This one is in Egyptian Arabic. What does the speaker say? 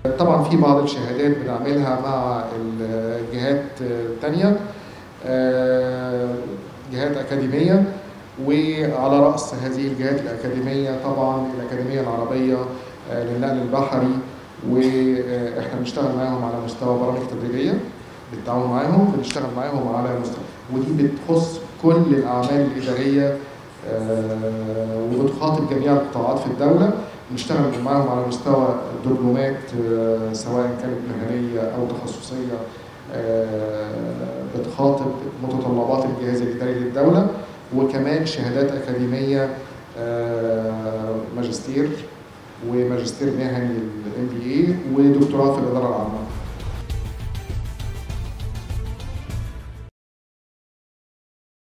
طبعا في بعض الشهادات بنعملها مع الجهات التانية آه، جهات أكاديمية وعلى رأس هذه الجهات الأكاديمية طبعا الأكاديمية العربية آه، للنقل البحري واحنا بنشتغل معاهم على مستوى برامج تدريبية بالتعاون معاهم بنشتغل معاهم على مستوى ودي بتخص كل الأعمال الإدارية آه، وبتخاطب جميع القطاعات في الدولة بنشتغل معاهم على مستوى الدبلومات آه، سواء كانت مهنية أو تخصصية آه، بتخاطب متطلبات الجهاز الإداري للدولة وكمان شهادات أكاديمية آه، ماجستير وماجستير مهني الام بي اي ودكتوراه في الإدارة العامة